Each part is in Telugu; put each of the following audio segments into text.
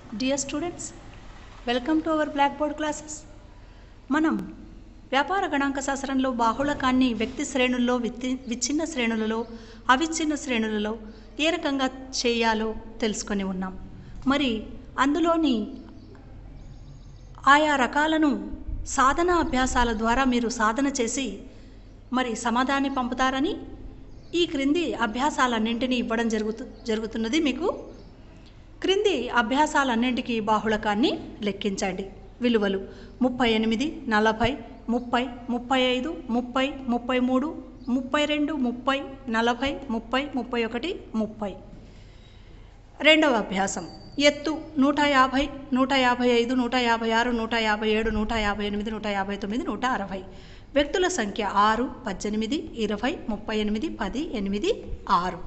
dear students welcome to our blackboard classes మనం వ్యాపార గణాంక శాస్త్రంలో బాహుళకాన్ని వ్యక్తి శ్రేణుల్లో విత్తి విచ్ఛిన్న శ్రేణులలో అవిచ్ఛిన్న శ్రేణులలో ఏ రకంగా చేయాలో తెలుసుకొని ఉన్నాం మరి అందులోని ఆయా రకాలను సాధన అభ్యాసాల ద్వారా మీరు సాధన చేసి మరి సమాధానాన్ని పంపుతారని ఈ క్రింది అభ్యాసాలన్నింటినీ ఇవ్వడం జరుగుతు జరుగుతున్నది మీకు క్రింది అభ్యాసాలన్నింటికీ బాహుళకాన్ని లెక్కించండి విలువలు ముప్పై ఎనిమిది నలభై ముప్పై ముప్పై ఐదు ముప్పై ముప్పై మూడు ముప్పై రెండు ముప్పై నలభై ముప్పై ముప్పై ఒకటి ముప్పై రెండవ అభ్యాసం ఎత్తు నూట యాభై నూట యాభై ఐదు నూట యాభై ఆరు నూట యాభై ఏడు నూట యాభై ఎనిమిది నూట యాభై తొమ్మిది నూట అరవై వ్యక్తుల సంఖ్య ఆరు పద్దెనిమిది ఇరవై ముప్పై ఎనిమిది పది ఎనిమిది ఆరు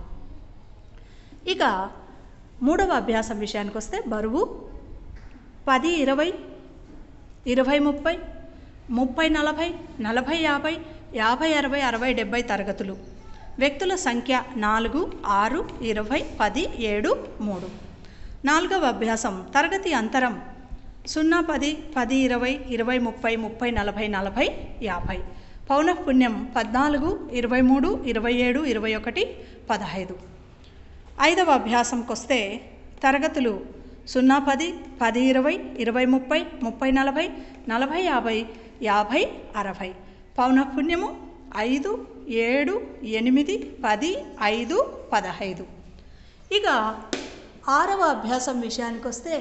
ఇక మూడవ అభ్యాసం విషయానికి వస్తే బరువు పది ఇరవై ఇరవై ముప్పై ముప్పై నలభై నలభై యాభై యాభై అరవై అరవై డెబ్బై తరగతులు వ్యక్తుల సంఖ్య నాలుగు ఆరు ఇరవై పది ఏడు మూడు నాలుగవ అభ్యాసం తరగతి అంతరం సున్నా పది పది ఇరవై ఇరవై ముప్పై ముప్పై నలభై నలభై యాభై పౌనఃపుణ్యం పద్నాలుగు ఇరవై మూడు ఇరవై ఏడు ఇరవై ఒకటి పదహైదు ఐదవ అభ్యాసంకి వస్తే తరగతులు సున్నా పది పది ఇరవై ఇరవై ముప్పై ముప్పై నలభై నలభై యాభై యాభై అరవై పౌనఃపుణ్యము ఐదు ఏడు ఎనిమిది పది ఐదు పదహైదు ఇక ఆరవ అభ్యాసం విషయానికి వస్తే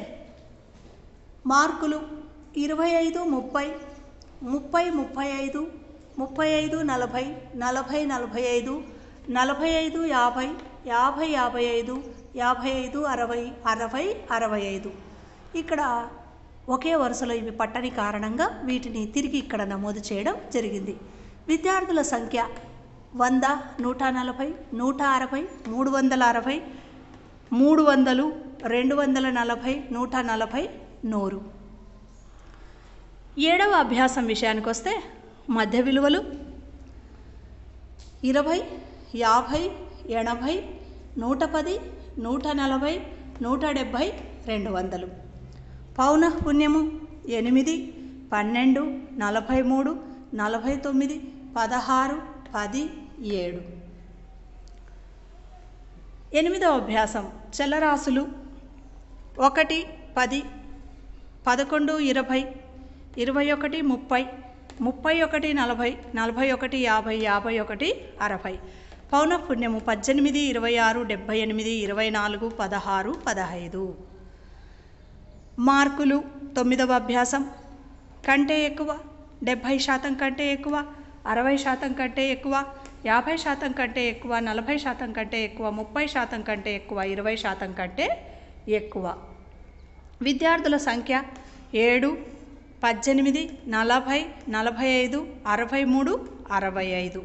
మార్కులు ఇరవై ఐదు ముప్పై ముప్పై ముప్పై ఐదు ముప్పై ఐదు నలభై నలభై నలభై ఐదు నలభై ఐదు యాభై యాభై యాభై ఐదు యాభై ఐదు అరవై అరవై అరవై ఐదు ఇక్కడ ఒకే వరుసలో ఇవి పట్టని కారణంగా వీటిని తిరిగి ఇక్కడ నమోదు చేయడం జరిగింది విద్యార్థుల సంఖ్య వంద నూట నలభై నూట అరవై మూడు వందల అరవై మూడు వందలు రెండు వందల నలభై నూట నలభై నూరు ఏడవ అభ్యాసం విషయానికి వస్తే మధ్య విలువలు ఇరవై యాభై ఎనభై నూట పది నూట నలభై నూట డెబ్భై రెండు వందలు పౌనఃపుణ్యము ఎనిమిది పన్నెండు నలభై మూడు నలభై తొమ్మిది పదహారు పది ఏడు ఎనిమిదవ అభ్యాసం చలరాశులు ఒకటి పది పదకొండు ఇరవై ఇరవై ఒకటి ముప్పై ముప్పై ఒకటి నలభై నలభై ఒకటి యాభై యాభై ఒకటి అరవై పౌనఃపుణ్యము పద్దెనిమిది ఇరవై ఆరు డెబ్భై ఎనిమిది ఇరవై నాలుగు పదహారు పదహైదు మార్కులు తొమ్మిదవ అభ్యాసం కంటే ఎక్కువ డెబ్భై శాతం కంటే ఎక్కువ అరవై శాతం కంటే ఎక్కువ యాభై శాతం కంటే ఎక్కువ నలభై శాతం కంటే ఎక్కువ ముప్పై శాతం కంటే ఎక్కువ ఇరవై శాతం కంటే ఎక్కువ విద్యార్థుల సంఖ్య ఏడు పద్దెనిమిది నలభై నలభై ఐదు అరవై మూడు అరవై ఐదు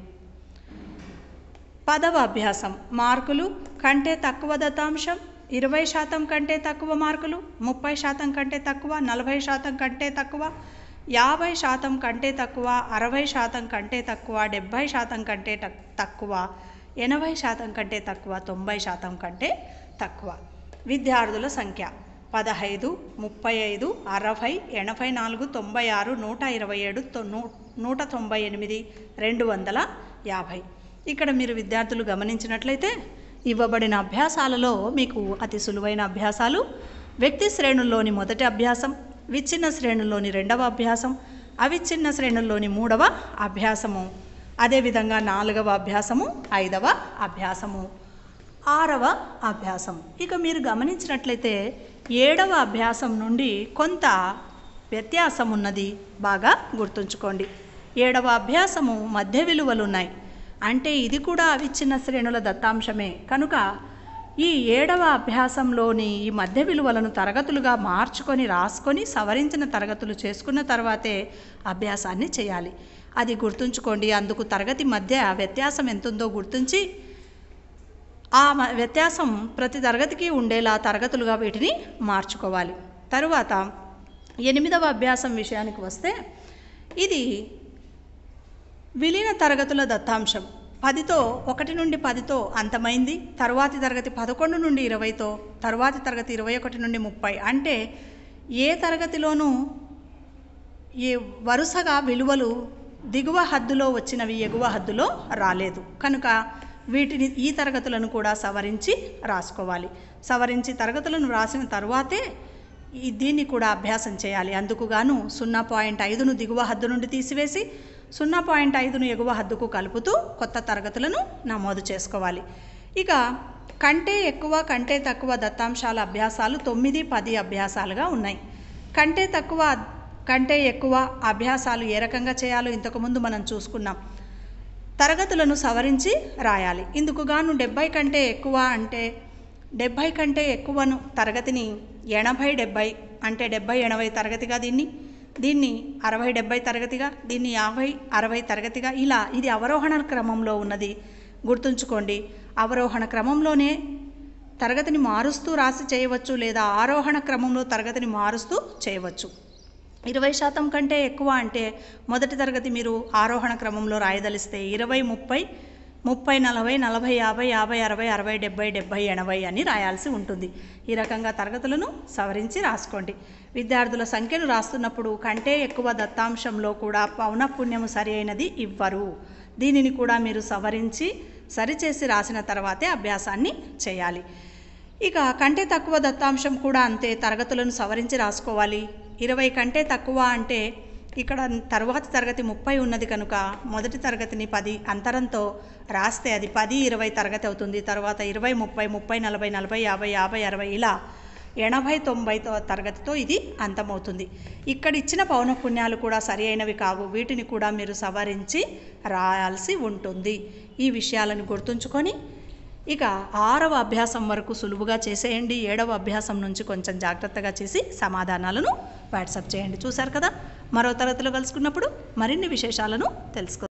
పదవ అభ్యాసం మార్కులు కంటే తక్కువ దత్తాంశం ఇరవై శాతం కంటే తక్కువ మార్కులు ముప్పై శాతం కంటే తక్కువ నలభై శాతం కంటే తక్కువ యాభై శాతం కంటే తక్కువ అరవై శాతం కంటే తక్కువ డెబ్భై శాతం కంటే తక్- తక్కువ ఎనభై శాతం కంటే తక్కువ తొంభై శాతం కంటే తక్కువ విద్యార్థుల సంఖ్య పదహైదు ముప్పై ఐదు అరవై ఎనభై నాలుగు తొంభై ఆరు నూట ఇరవై ఏడు తొ- నూ- నూట తొంభై ఎనిమిది రెండు వందల యాభై ఇక్కడ మీరు విద్యార్థులు గమనించినట్లయితే ఇవ్వబడిన అభ్యాసాలలో మీకు అతి సులువైన అభ్యాసాలు వ్యక్తి శ్రేణుల్లోని మొదటి అభ్యాసం విచ్ఛిన్న శ్రేణుల్లోని రెండవ అభ్యాసం అవిచ్ఛిన్న శ్రేణుల్లోని మూడవ అభ్యాసము అదేవిధంగా నాలుగవ అభ్యాసము ఐదవ అభ్యాసము ఆరవ అభ్యాసం ఇక మీరు గమనించినట్లయితే ఏడవ అభ్యాసం నుండి కొంత వ్యత్యాసం ఉన్నది బాగా గుర్తుంచుకోండి ఏడవ అభ్యాసము మధ్య విలువలు ఉన్నాయి అంటే ఇది కూడా అవిచ్ఛిన్న శ్రేణుల దత్తాంశమే కనుక ఈ ఏడవ అభ్యాసంలోని ఈ మధ్య విలువలను తరగతులుగా మార్చుకొని రాసుకొని సవరించిన తరగతులు చేసుకున్న తర్వాతే అభ్యాసాన్ని చేయాలి అది గుర్తుంచుకోండి అందుకు తరగతి మధ్య వ్యత్యాసం ఎంతుందో గుర్తుంచి ఆ మ- వ్యత్యాసం ప్రతి తరగతికి ఉండేలా తరగతులుగా వీటిని మార్చుకోవాలి తరువాత ఎనిమిదవ అభ్యాసం విషయానికి వస్తే ఇది విలీన తరగతుల దత్తాంశం పదితో ఒకటి నుండి పదితో అంతమైంది తరువాతి తరగతి పదకొండు నుండి ఇరవైతో తరువాతి తరగతి ఇరవై ఒకటి నుండి ముప్పై అంటే ఏ తరగతిలోనూ ఈ వరుసగా విలువలు దిగువ హద్దులో వచ్చినవి ఎగువ హద్దులో రాలేదు కనుక వీటిని ఈ తరగతులను కూడా సవరించి రాసుకోవాలి సవరించి తరగతులను రాసిన తర్వాతే ఈ దీన్ని కూడా అభ్యాసం చేయాలి అందుకు గాను సున్నా పాయింట్ ఐదును దిగువ హద్దు నుండి తీసివేసి సున్నా పాయింట్ ఐదును ఎగువ హద్దుకు కలుపుతూ కొత్త తరగతులను నమోదు చేసుకోవాలి ఇక కంటే ఎక్కువ కంటే తక్కువ దత్తాంశాల అభ్యాసాలు తొమ్మిది పది అభ్యాసాలుగా ఉన్నాయి కంటే తక్కువ కంటే ఎక్కువ అభ్యాసాలు ఏ రకంగా చేయాలో ఇంతకుముందు మనం చూసుకున్నాం తరగతులను సవరించి రాయాలి ఇందుకు గాను డెబ్బై కంటే ఎక్కువ అంటే డెబ్భై కంటే ఎక్కువను తరగతిని ఎనభై డెబ్బై అంటే డెబ్బై ఎనభై తరగతిగా దీన్ని దీన్ని అరవై డెబ్బై తరగతిగా దీన్ని యాభై అరవై తరగతిగా ఇలా ఇది అవరోహణ క్రమంలో ఉన్నది గుర్తుంచుకోండి అవరోహణ క్రమంలోనే తరగతిని మారుస్తూ రాసి చేయవచ్చు లేదా ఆరోహణ క్రమంలో తరగతిని మారుస్తూ చేయవచ్చు ఇరవై శాతం కంటే ఎక్కువ అంటే మొదటి తరగతి మీరు ఆరోహణ క్రమంలో రాయదలిస్తే ఇరవై ముప్పై ముప్పై నలభై నలభై యాభై యాభై అరవై అరవై డెబ్బై డెబ్బై ఎనభై అని రాయాల్సి ఉంటుంది ఈ రకంగా తరగతులను సవరించి రాసుకోండి విద్యార్థుల సంఖ్యను రాస్తున్నప్పుడు కంటే ఎక్కువ దత్తాంశంలో కూడా పౌనఃపుణ్యము సరి అయినది ఇవ్వరు దీనిని కూడా మీరు సవరించి సరిచేసి రాసిన తర్వాతే అభ్యాసాన్ని చేయాలి ఇక కంటే తక్కువ దత్తాంశం కూడా అంతే తరగతులను సవరించి రాసుకోవాలి ఇరవై కంటే తక్కువ అంటే ఇక్కడ తరువాతి తరగతి ముప్పై ఉన్నది కనుక మొదటి తరగతిని పది అంతరంతో రాస్తే అది పది ఇరవై తరగతి అవుతుంది తర్వాత ఇరవై ముప్పై ముప్పై నలభై నలభై యాభై యాభై అరవై ఇలా ఎనభై తొంభైతో తరగతితో ఇది అంతమవుతుంది ఇక్కడ ఇచ్చిన పౌనఃపుణ్యాలు కూడా సరి అయినవి కావు వీటిని కూడా మీరు సవరించి రాయాల్సి ఉంటుంది ఈ విషయాలను గుర్తుంచుకొని ఇక ఆరవ అభ్యాసం వరకు సులువుగా చేసేయండి ఏడవ అభ్యాసం నుంచి కొంచెం జాగ్రత్తగా చేసి సమాధానాలను వాట్సాప్ చేయండి చూశారు కదా మరో తరగతిలో కలుసుకున్నప్పుడు మరిన్ని విశేషాలను తెలుసుకో